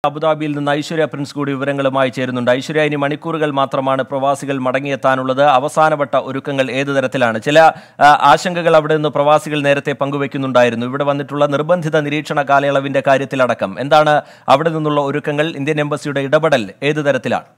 അബുദാബിയിൽ നിന്ന് ഐശ്വര്യ പ്രിൻസ് കൂടി വിവരങ്ങളുമായി ചേരുന്നുണ്ട് ഐശ്വര്യ ഇനി മണിക്കൂറുകൾ മാത്രമാണ് പ്രവാസികൾ മടങ്ങിയെത്താനുള്ളത് അവസാനവട്ട ഒരുക്കങ്ങൾ ഏത് തരത്തിലാണ് ചില ആ, ആശങ്കകൾ അവിടെ നിന്ന് പ്രവാസികൾ നേരത്തെ പങ്കുവെക്കുന്നുണ്ടായിരുന്നു ഇവിടെ വന്നിട്ടുള്ള നിർബന്ധിത നിരീക്ഷണ കാലയളവിന്റെ കാര്യത്തിലടക്കം എന്താണ് അവിടെ നിന്നുള്ള ഒരുക്കങ്ങൾ ഇന്ത്യൻ എംബസിയുടെ ഇടപെടൽ ഏത് തരത്തിലാണ്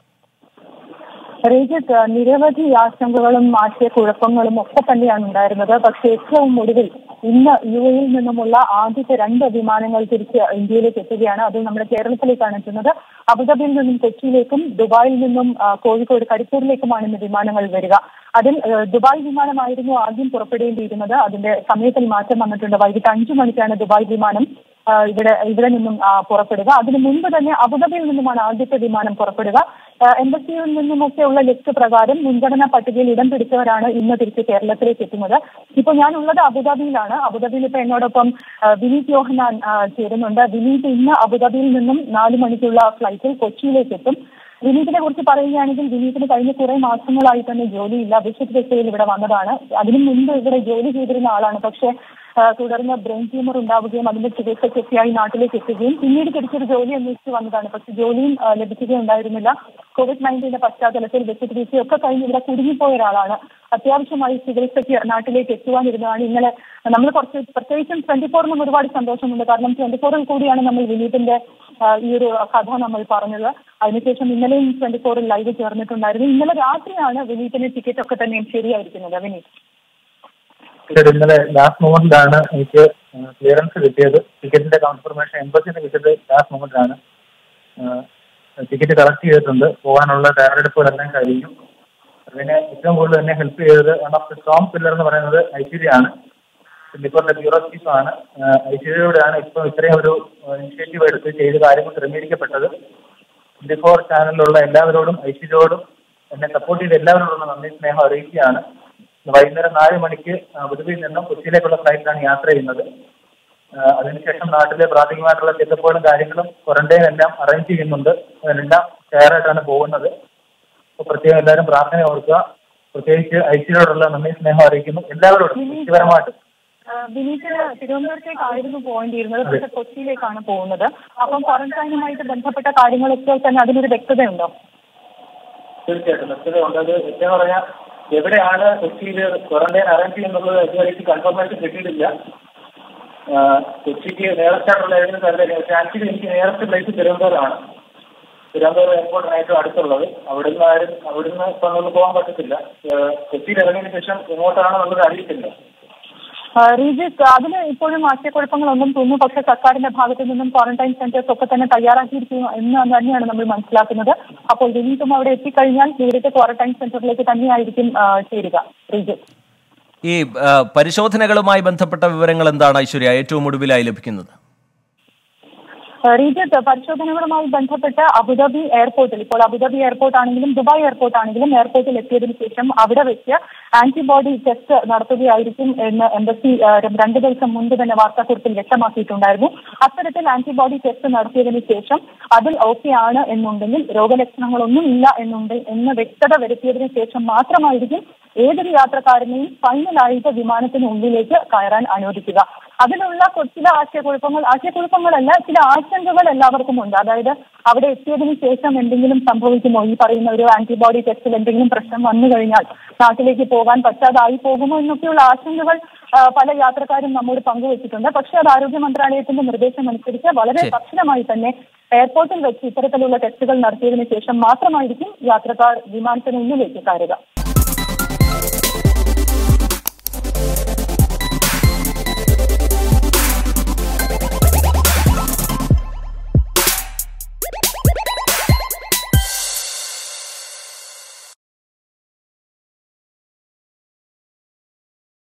റീജിത്ത് നിരവധി ആശങ്കകളും ആശയക്കുഴപ്പങ്ങളും ഒക്കെ തന്നെയാണ് ഉണ്ടായിരുന്നത് പക്ഷേ ഏറ്റവും ഒടുവിൽ ഇന്ന് യു എയിൽ നിന്നുമുള്ള ആദ്യത്തെ രണ്ട് വിമാനങ്ങൾ തിരിച്ച് ഇന്ത്യയിലേക്ക് എത്തുകയാണ് അത് നമ്മുടെ കേരളത്തിലേക്കാണ് എത്തുന്നത് അബുദാബിയിൽ നിന്നും കൊച്ചിയിലേക്കും ദുബായിൽ നിന്നും ആ, കോഴിക്കോട് കരിപ്പൂരിലേക്കുമാണ് ഇന്ന് വിമാനങ്ങൾ വരിക അതിൽ ആ, ദുബായ് വിമാനമായിരുന്നു ആദ്യം പുറപ്പെടേണ്ടിയിരുന്നത് അതിന്റെ സമയത്തിൽ മാറ്റം വന്നിട്ടുണ്ട് വൈകിട്ട് അഞ്ചു മണിക്കാണ് ദുബായ് വിമാനം ആ, ഇവിടെ ഇവിടെ നിന്നും ആ, പുറപ്പെടുക അതിനു മുൻപ് തന്നെ അബുദാബിയിൽ നിന്നുമാണ് ആദ്യത്തെ വിമാനം പുറപ്പെടുക ആ, എംബസിയിൽ നിന്നുമൊക്കെയുള്ള ലിസ്റ്റ് പ്രകാരം മുൻഗണനാ പട്ടികയിൽ ഇടം പിടിച്ചവരാണ് ഇന്ന് തിരിച്ച് കേരളത്തിലേക്ക് എത്തുന്നത് ഇപ്പോൾ ഞാൻ ഉള്ളത് അബുദാബിയിലാണ് അബുദാബിയിൽ ഇപ്പൊ എന്നോടൊപ്പം ആ, വിനീത് യോഹനാൻ ആ, ചേരുന്നുണ്ട് വിനീത് ഇന്ന് അബുദാബിയിൽ നിന്നും നാല് മണിക്കുള്ള ഫ്ലൈറ്റിൽ കൊച്ചിയിലേക്ക് എത്തും വിനീതിനെ കുറിച്ച് പറയുകയാണെങ്കിൽ വിനീതിന് കഴിഞ്ഞ കുറെ മാസങ്ങളായി തന്നെ ജോലിയില്ല വിശുദ്ധ ദശയിൽ ഇവിടെ വന്നതാണ് അതിനു മുൻപ് ഇവിടെ ജോലി ചെയ്തിരുന്ന ആളാണ് പക്ഷേ ആ, തുടർന്ന് ബ്രെയിൻ ട്യൂമർ ഉണ്ടാവുകയും അതിന്റെ ചികിത്സയ്ക്കൊക്കെയായി നാട്ടിലേക്ക് എത്തുകയും പിന്നീട് തിരിച്ചൊരു ജോലി അന്വേഷിച്ച് വന്നതാണ് പക്ഷെ ജോലിയും ആ, ലഭിക്കുകയുണ്ടായിരുന്നില്ല കോവിഡ് നയൻറ്റീന്റെ പശ്ചാത്തലത്തിൽ വിസിറ്റ് വിസയൊക്കെ കഴിഞ്ഞ് ഇവിടെ കുടുങ്ങിപ്പോയ ഒരാളാണ് അത്യാവശ്യമായി ചികിത്സയ്ക്ക് നാട്ടിലേക്ക് എത്തുവാനിരുന്നതാണ് ഇന്നലെ നമ്മൾ കുറച്ച് പ്രത്യേകിച്ചും ട്വന്റി ഫോറിനും ഒരുപാട് സന്തോഷമുണ്ട് കാരണം ട്വന്റി ഫോറിൽ കൂടിയാണ് നമ്മൾ വിനീതിന്റെ ആ, ഈ ഒരു കഥ നമ്മൾ പറഞ്ഞത് അതിനുശേഷം ഇന്നലെയും ട്വന്റി ഫോറിൽ ലൈവ് ചേർന്നിട്ടുണ്ടായിരുന്നു ഇന്നലെ രാത്രിയാണ് വിനീതിന് ടിക്കറ്റ് ഒക്കെ തന്നെയും ശരിയായിരിക്കുന്നത് വിനീത് ടിക്കറ്റ് ഇന്നലെ ലാസ്റ്റ് മൊമെന്റിലാണ് എനിക്ക് ക്ലിയറൻസ് കിട്ടിയത് ടിക്കറ്റിന്റെ കൺഫർമേഷൻ എംബസിന്ന് കിട്ടിയത് ലാസ്റ്റ് മൊമെന്റിലാണ് ടിക്കറ്റ് കളക്ട് ചെയ്തിട്ടുണ്ട് പോകാനുള്ള തയ്യാറെടുപ്പുകളെല്ലാം കഴിഞ്ഞു അതിന് ഏറ്റവും കൂടുതൽ എന്നെ ഹെൽപ്പ് ചെയ്തത് one of the strong pillar എന്ന് പറയുന്നത് ഐശ്വര്യയാണ് ലിബറിന്റെ ബ്യൂറോ ചീഫാണ് ഐശ്വര്യയോടെയാണ് ഇപ്പോൾ ഇത്രയും ഒരു ഇനിഷ്യേറ്റീവ് എടുത്ത് ചെയ്ത് കാര്യങ്ങൾ ക്രമീകരിക്കപ്പെട്ടത് ട്വന്റി ഫോർ ചാനലിലുള്ള എല്ലാവരോടും ഐശ്വര്യയോടും എന്നെ സപ്പോർട്ട് ചെയ്ത എല്ലാവരോടും നന്ദി സ്നേഹം അറിയിക്കുകയാണ് വൈകുന്നേരം നാല് മണിക്ക് അബുദാബിയിൽ നിന്നും കൊച്ചിയിലേക്കുള്ള ഫ്ലൈറ്റിലാണ് യാത്ര ചെയ്യുന്നത് ആ, അതിനുശേഷം നാട്ടിലെ പ്രാഥമികമായിട്ടുള്ള ചെക്കപ്പുകളും കാര്യങ്ങളും ക്വാറന്റൈൻ എല്ലാം അറേഞ്ച് ചെയ്യുന്നുണ്ട് അതിനെല്ലാം തയ്യാറായിട്ടാണ് പോകുന്നത് അപ്പോൾ പ്രത്യേകം എല്ലാവരും പ്രാർത്ഥന ഓർക്കുക പ്രത്യേകിച്ച് ഐശ്വര്യോടുള്ള നന്ദി സ്നേഹം അറിയിക്കുന്നു എല്ലാവരോടും വ്യക്തിപരമായിട്ട് ആ, വിനീതിന് തിരുവനന്തപുരത്തേക്കായിരുന്നു പോകേണ്ടിയിരുന്നത് പക്ഷെ കൊച്ചിയിലേക്കാണ് പോകുന്നത് അപ്പം ക്വാറന്റൈനുമായിട്ട് ബന്ധപ്പെട്ട കാര്യങ്ങളൊക്കെ തന്നെ അതിനൊരു വ്യക്തതയുണ്ടോ തീർച്ചയായിട്ടും വ്യക്തതയുണ്ട് അത് എന്ന് പറഞ്ഞാൽ എവിടെയാണ് കൊച്ചിയിൽ ക്വാറന്റൈൻ അറേഞ്ച് ചെയ്യുന്നുള്ളത് ഇതുവരെ കൺഫർമേഷൻ കിട്ടിയിട്ടില്ല ആ, കൊച്ചിക്ക് നേരത്തായിട്ടുള്ള ഏതെങ്കിലും സ്ഥലത്തേക്ക് ആക്ച്വലി എനിക്ക് നേരത്തെ പ്ലേസ് തിരുവനന്തപുരമാണ് തിരുവനന്തപുരം എയർപോർട്ടിനായിട്ട് അടുത്തുള്ളത് അവിടുന്ന് ആരും അവിടുന്ന് ഇപ്പൊ നമുക്ക് പോകാൻ പറ്റത്തില്ല ആ, കൊച്ചിയിൽ ഇറങ്ങിയതിനു ശേഷം എങ്ങോട്ടാണെന്നുള്ളത് അറിയത്തില്ല ആ, റീജിത്ത് അതിന് ഇപ്പോഴും ആശയക്കുഴപ്പങ്ങളൊന്നും തോന്നുന്നു പക്ഷെ സർക്കാരിന്റെ ഭാഗത്തു നിന്നും ക്വാറന്റൈൻ സെന്റേഴ്സ് ഒക്കെ തന്നെ തയ്യാറാക്കിയിരിക്കുന്നു എന്ന് തന്നെയാണ് നമ്മൾ മനസ്സിലാക്കുന്നത് അപ്പോൾ വിനീതും അവിടെ എത്തിക്കഴിഞ്ഞാൽ ഇവിടുത്തെ ക്വാറന്റൈൻ സെന്ററിലേക്ക് തന്നെയായിരിക്കും ആ, ചേരുക റീജിത്ത് ഈ ആ, പരിശോധനകളുമായി ബന്ധപ്പെട്ട വിവരങ്ങൾ എന്താണ് ഐശ്വര്യ ഏറ്റവും ഒടുവിലായി ലഭിക്കുന്നത് റീജിത്ത് പരിശോധനകളുമായി ബന്ധപ്പെട്ട് അബുദാബി എയർപോർട്ടിൽ ഇപ്പോൾ അബുദാബി എയർപോർട്ട് ആണെങ്കിലും ദുബായ് എയർപോർട്ട് ആണെങ്കിലും എയർപോർട്ടിൽ എത്തിയതിനു ശേഷം അവിടെ വെച്ച് ആന്റിബോഡി ടെസ്റ്റ് നടത്തുകയായിരിക്കും എന്ന് എംബസി ആ, രണ്ട് ദിവസം മുൻപ് തന്നെ വാർത്താക്കുറിപ്പിൽ വ്യക്തമാക്കിയിട്ടുണ്ടായിരുന്നു അത്തരത്തിൽ ആന്റിബോഡി ടെസ്റ്റ് നടത്തിയതിനു ശേഷം അതിൽ ഓക്കെ ആണ് എന്നുണ്ടെങ്കിൽ രോഗലക്ഷണങ്ങളൊന്നും ഇല്ല എന്നുണ്ട് എന്ന് വ്യക്തത വരുത്തിയതിനു ശേഷം മാത്രമായിരിക്കും ഏതൊരു യാത്രക്കാരനെയും ഫൈനലായിട്ട് വിമാനത്തിനുള്ളിലേക്ക് കയറാൻ അനുവദിക്കുക അതിനുള്ള കൊ- ചില ആശയക്കുഴപ്പങ്ങൾ ആശയക്കുഴപ്പങ്ങളല്ല ചില ആശങ്കകൾ എല്ലാവർക്കും ഉണ്ട് അതായത് അവിടെ എത്തിയതിനു ശേഷം എന്തെങ്കിലും സംഭവിക്കുമോ ഈ പറയുന്ന ഒരു ആന്റിബോഡി ടെസ്റ്റിൽ എന്തെങ്കിലും പ്രശ്നം വന്നു കഴിഞ്ഞാൽ നാട്ടിലേക്ക് പോകാൻ പറ്റാതായി പോകുമോ എന്നൊക്കെയുള്ള ആശങ്കകൾ ആ, പല യാത്രക്കാരും നമ്മോട് പങ്കുവച്ചിട്ടുണ്ട് പക്ഷേ അത് ആരോഗ്യ മന്ത്രാലയത്തിന്റെ നിർദ്ദേശം അനുസരിച്ച് വളരെ ശരി. കർശനമായി തന്നെ എയർപോർട്ടിൽ വെച്ച് ഇത്തരത്തിലുള്ള ടെസ്റ്റുകൾ നടത്തിയതിനു ശേഷം മാത്രമായിരിക്കും യാത്രക്കാർ വിമാനത്തിനുള്ളിലേക്ക് കയറുക